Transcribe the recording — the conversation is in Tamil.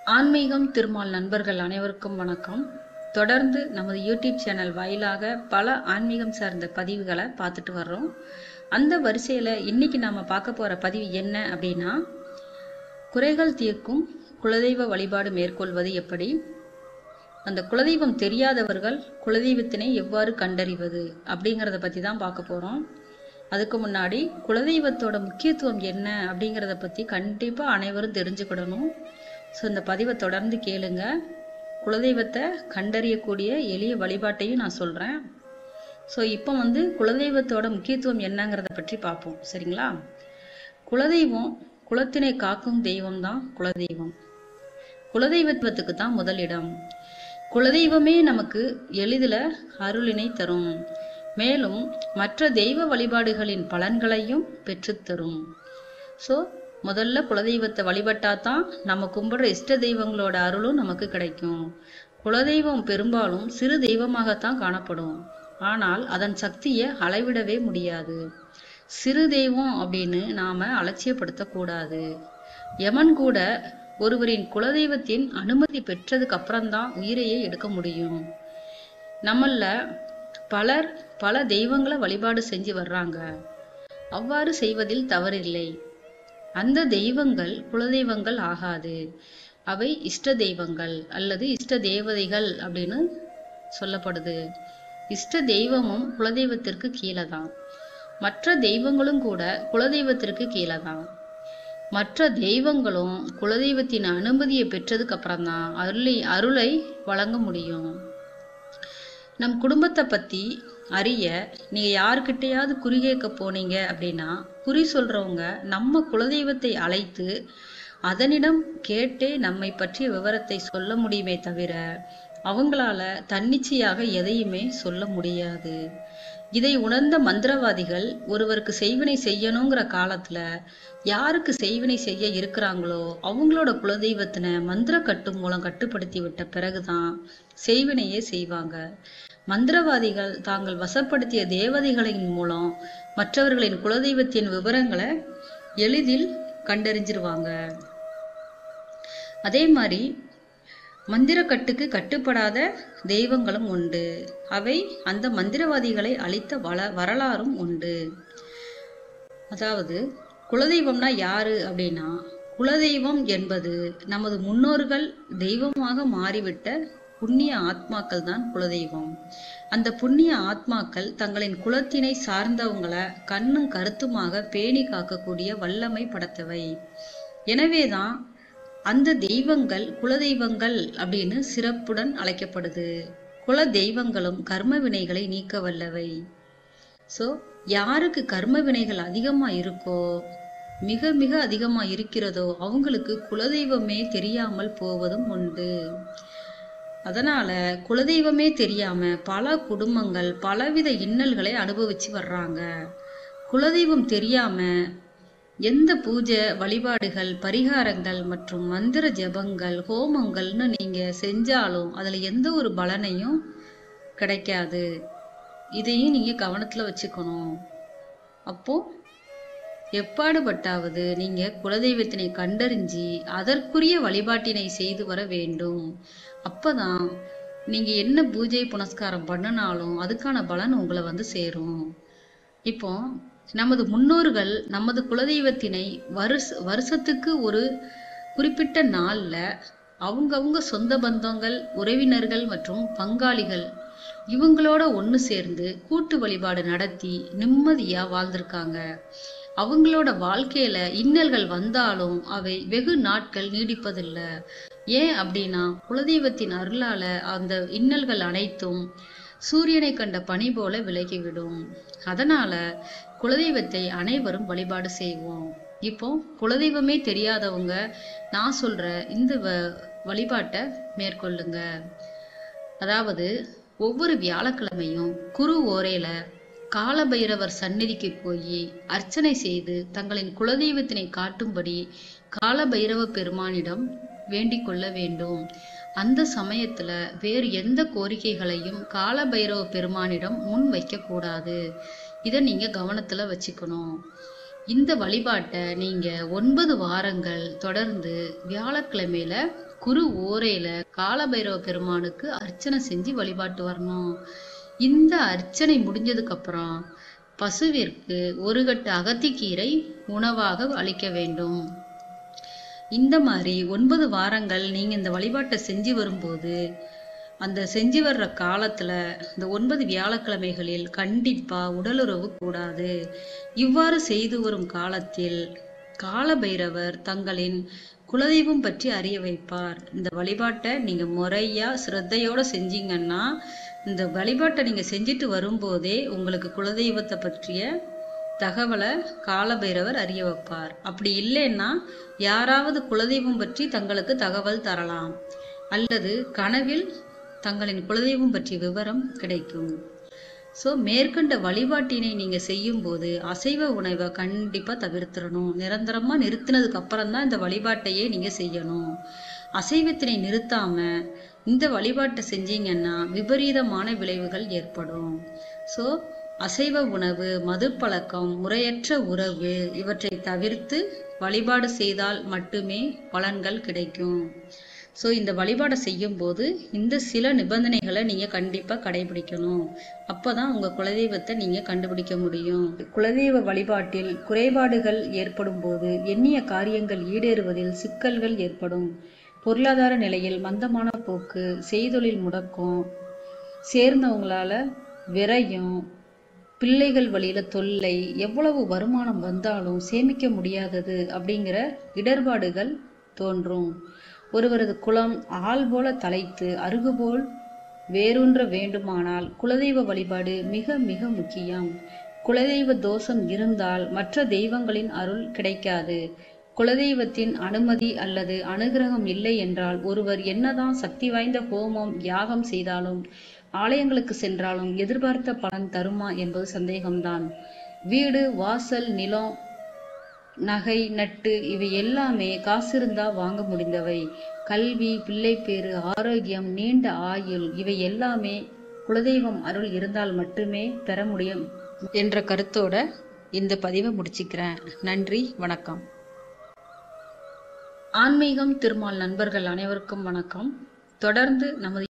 ஆன்மீகம் திருமால் நண்பர்கள் அனைவருக்கும் வணக்கம் தொடர்ந்து நமது யூடியூப் சேனல் வாயிலாக பல ஆன்மீகம் சார்ந்த பதிவுகளை பார்த்துட்டு வர்றோம் அந்த வரிசையில் இன்னைக்கு நாம பார்க்க போற பதிவு என்ன அப்படின்னா குறைகள் தீர்க்கும் குலதெய்வ வழிபாடு மேற்கொள்வது எப்படி அந்த குலதெய்வம் தெரியாதவர்கள் குலதெய்வத்தினை எவ்வாறு கண்டறிவது அப்படிங்கிறத பற்றி தான் பார்க்க போகிறோம் அதுக்கு முன்னாடி குலதெய்வத்தோட முக்கியத்துவம் என்ன அப்படிங்கிறத பற்றி கண்டிப்பாக அனைவரும் தெரிஞ்சுக்கிடணும் ஸோ இந்த பதிவை தொடர்ந்து கேளுங்க குலதெய்வத்தை கண்டறியக்கூடிய எளிய வழிபாட்டையும் நான் சொல்கிறேன் ஸோ இப்போ வந்து குலதெய்வத்தோட முக்கியத்துவம் என்னங்கிறத பற்றி பார்ப்போம் சரிங்களா குலதெய்வம் குலத்தினை காக்கும் தெய்வம் தான் குலதெய்வம் குலதெய்வத்துவத்துக்கு தான் முதலிடம் குலதெய்வமே நமக்கு எளிதில் அருளினை தரும் மேலும் மற்ற தெய்வ வழிபாடுகளின் பலன்களையும் பெற்றுத்தரும் ஸோ முதல்ல குலதெய்வத்தை வழிபட்டா தான் நம்ம கும்பிடுற இஷ்ட தெய்வங்களோட அருளும் நமக்கு கிடைக்கும் குலதெய்வம் பெரும்பாலும் சிறு தெய்வமாகத்தான் காணப்படும் ஆனால் அதன் சக்தியை அளவிடவே முடியாது சிறு தெய்வம் அப்படின்னு நாம அலட்சியப்படுத்தக்கூடாது யமன் கூட ஒருவரின் குலதெய்வத்தின் அனுமதி பெற்றதுக்கு அப்புறம்தான் உயிரையே எடுக்க முடியும் நம்மள பலர் பல தெய்வங்களை வழிபாடு செஞ்சு வர்றாங்க அவ்வாறு செய்வதில் தவறில்லை அந்த தெய்வங்கள் குலதெய்வங்கள் ஆகாது அவை இஷ்ட தெய்வங்கள் அல்லது இஷ்ட தேவதைகள் அப்படின்னு சொல்லப்படுது இஷ்ட தெய்வமும் குலதெய்வத்திற்கு கீழே தான் மற்ற தெய்வங்களும் கூட குலதெய்வத்திற்கு கீழே தான் மற்ற தெய்வங்களும் குலதெய்வத்தின் அனுமதியை பெற்றதுக்கு அப்புறம் தான் அருளை அருளை வழங்க முடியும் நம் குடும்பத்தை பத்தி அறிய நீங்க யாருக்கிட்டையாவது குறி கேட்க போனீங்க அப்படின்னா குறி சொல்றவங்க நம்ம குலதெய்வத்தை அழைத்து அதனிடம் கேட்டே நம்மை பற்றிய விவரத்தை சொல்ல முடியுமே தவிர அவங்களால தன்னிச்சையாக எதையுமே சொல்ல முடியாது இதை உணர்ந்த மந்திரவாதிகள் ஒருவருக்கு செய்வினை செய்யணுங்கிற காலத்துல யாருக்கு செய்வினை செய்ய இருக்கிறாங்களோ அவங்களோட குலதெய்வத்தின மந்திர கட்டு மூலம் கட்டுப்படுத்தி விட்ட பிறகுதான் செய்வினையே செய்வாங்க மந்திரவாதிகள் தாங்கள் வசப்படுத்திய தேவதைகளின் மூலம் மற்றவர்களின் குலதெய்வத்தின் விவரங்களை எளிதில் கண்டறிஞ்சிருவாங்க அதே மாதிரி மந்திரக்கட்டுக்கு கட்டுப்படாத தெய்வங்களும் உண்டு அவை அந்த மந்திரவாதிகளை அளித்த வள வரலாறும் உண்டு அதாவது குலதெய்வம்னா யாரு அப்படின்னா குலதெய்வம் என்பது நமது முன்னோர்கள் தெய்வமாக மாறிவிட்ட புண்ணிய ஆத்மாக்கள் தான் குலதெய்வம் அந்த புண்ணிய ஆத்மாக்கள் தங்களின் குலத்தினை சார்ந்தவங்களை கண்ணும் கருத்துமாக பேணி காக்கக்கூடிய வல்லமை படைத்தவை எனவேதான் அந்த தெய்வங்கள் குலதெய்வங்கள் அப்படின்னு சிறப்புடன் அழைக்கப்படுது குல தெய்வங்களும் கர்ம வினைகளை நீக்க வல்லவை ஸோ யாருக்கு கர்ம வினைகள் அதிகமா இருக்கோ மிக மிக அதிகமா இருக்கிறதோ அவங்களுக்கு குலதெய்வமே தெரியாமல் போவதும் உண்டு அதனால குலதெய்வமே தெரியாம பல குடும்பங்கள் பலவித இன்னல்களை அனுபவிச்சு வர்றாங்க குலதெய்வம் தெரியாம எந்த பூஜை வழிபாடுகள் பரிகாரங்கள் மற்றும் மந்திர ஜபங்கள் ஹோமங்கள்னு நீங்க செஞ்சாலும் அதுல எந்த ஒரு பலனையும் கிடைக்காது இதையும் நீங்க கவனத்துல வச்சுக்கணும் அப்போ எப்பாடுபட்டாவது நீங்க குலதெய்வத்தினை கண்டறிஞ்சி அதற்குரிய வழிபாட்டினை செய்து வர வேண்டும் அப்பதான் நீங்க என்ன பூஜை புனஸ்காரம் பண்ணினாலும் அதுக்கான பலன் உங்களை வந்து சேரும் இப்போ நமது முன்னோர்கள் நமது குலதெய்வத்தினை வருஷ வருஷத்துக்கு ஒரு குறிப்பிட்ட நாள்ல அவங்கவுங்க சொந்த பந்தங்கள் உறவினர்கள் மற்றும் பங்காளிகள் இவங்களோட ஒன்று சேர்ந்து கூட்டு வழிபாடு நடத்தி நிம்மதியா வாழ்ந்திருக்காங்க அவங்களோட வாழ்க்கையில இன்னல்கள் வந்தாலும் அவை வெகு நாட்கள் நீடிப்பதில்லை ஏன் அப்படின்னா குலதெய்வத்தின் அருளால அந்த இன்னல்கள் அனைத்தும் சூரியனை கண்ட பனி போல விலகிவிடும் அதனால குலதெய்வத்தை அனைவரும் வழிபாடு செய்வோம் இப்போ குலதெய்வமே தெரியாதவங்க நான் சொல்ற இந்த வ வழிபாட்டை மேற்கொள்ளுங்க அதாவது ஒவ்வொரு வியாழக்கிழமையும் குரு ஓரையில காலபைரவர் சந்நிதிக்கு போய் அர்ச்சனை செய்து தங்களின் குலதெய்வத்தினை காட்டும்படி காலபைரவ பெருமானிடம் வேண்டிக் கொள்ள வேண்டும் அந்த சமயத்துல வேறு எந்த கோரிக்கைகளையும் காலபைரவ பெருமானிடம் முன் வைக்க கூடாது இதை நீங்க கவனத்துல வச்சுக்கணும் இந்த வழிபாட்டை நீங்க ஒன்பது வாரங்கள் தொடர்ந்து வியாழக்கிழமையில குரு ஓரையில காலபைரவ பெருமானுக்கு அர்ச்சனை செஞ்சு வழிபாட்டு வரணும் இந்த அர்ச்சனை முடிஞ்சதுக்கு அப்புறம் பசுவிற்கு ஒரு கட்டு அகத்திக்கீரை உணவாக அளிக்க வேண்டும் இந்த மாதிரி ஒன்பது வாரங்கள் நீங்க இந்த வழிபாட்டை செஞ்சு வரும்போது அந்த செஞ்சு வர்ற காலத்துல இந்த ஒன்பது வியாழக்கிழமைகளில் கண்டிப்பா உடலுறவு கூடாது இவ்வாறு செய்து வரும் காலத்தில் காலபைரவர் தங்களின் குலதெய்வம் பற்றி அறிய வைப்பார் இந்த வழிபாட்டை நீங்க முறையா சிரத்தையோட செஞ்சீங்கன்னா இந்த வழிபாட்டை நீங்க செஞ்சுட்டு வரும்போதே உங்களுக்கு குலதெய்வத்தை பற்றிய தகவலை காலபைரவர் அறிய வைப்பார் அப்படி இல்லைன்னா யாராவது குலதெய்வம் பற்றி தங்களுக்கு தகவல் தரலாம் அல்லது கனவில் தங்களின் குலதெய்வம் பற்றிய விவரம் கிடைக்கும் ஸோ மேற்கண்ட வழிபாட்டினை நீங்க செய்யும் போது அசைவ உணவை கண்டிப்பா தவிர்த்திடணும் நிரந்தரமா நிறுத்தினதுக்கு அப்புறம் தான் இந்த வழிபாட்டையே நீங்க செய்யணும் அசைவத்தினை நிறுத்தாம இந்த வழிபாட்டை செஞ்சீங்கன்னா விபரீதமான விளைவுகள் ஏற்படும் ஸோ அசைவ உணவு மது பழக்கம் முறையற்ற உறவு இவற்றை தவிர்த்து வழிபாடு செய்தால் மட்டுமே பலன்கள் கிடைக்கும் ஸோ இந்த வழிபாடை செய்யும் போது இந்த சில நிபந்தனைகளை நீங்க கண்டிப்பா கடைபிடிக்கணும் அப்பதான் உங்க குலதெய்வத்தை நீங்க கண்டுபிடிக்க முடியும் குலதெய்வ வழிபாட்டில் குறைபாடுகள் ஏற்படும் போது எண்ணிய காரியங்கள் ஈடேறுவதில் சிக்கல்கள் ஏற்படும் பொருளாதார நிலையில் மந்தமான போக்கு செய்தொழில் முடக்கம் சேர்ந்தவங்களால விரையும் பிள்ளைகள் வழியில தொல்லை எவ்வளவு வருமானம் வந்தாலும் சேமிக்க முடியாதது அப்படிங்கிற இடர்பாடுகள் தோன்றும் ஒருவரது குலம் ஆள் போல தலைத்து அருகு போல் வேரூன்ற வேண்டுமானால் குலதெய்வ வழிபாடு மிக மிக முக்கியம் குலதெய்வ தோஷம் இருந்தால் மற்ற தெய்வங்களின் அருள் கிடைக்காது குலதெய்வத்தின் அனுமதி அல்லது அனுகிரகம் இல்லை என்றால் ஒருவர் என்னதான் சக்தி வாய்ந்த ஹோமம் யாகம் செய்தாலும் ஆலயங்களுக்கு சென்றாலும் எதிர்பார்த்த பலன் தருமா என்பது சந்தேகம்தான் வீடு வாசல் நிலம் நகை நட்டு இவை எல்லாமே காசு இருந்தா வாங்க முடிந்தவை கல்வி பிள்ளைப்பேறு ஆரோக்கியம் நீண்ட ஆயுள் இவை எல்லாமே குலதெய்வம் அருள் இருந்தால் மட்டுமே பெற முடியும் என்ற கருத்தோட இந்த பதிவை முடிச்சுக்கிறேன் நன்றி வணக்கம் ஆன்மீகம் திருமால் நண்பர்கள் அனைவருக்கும் வணக்கம் தொடர்ந்து நமது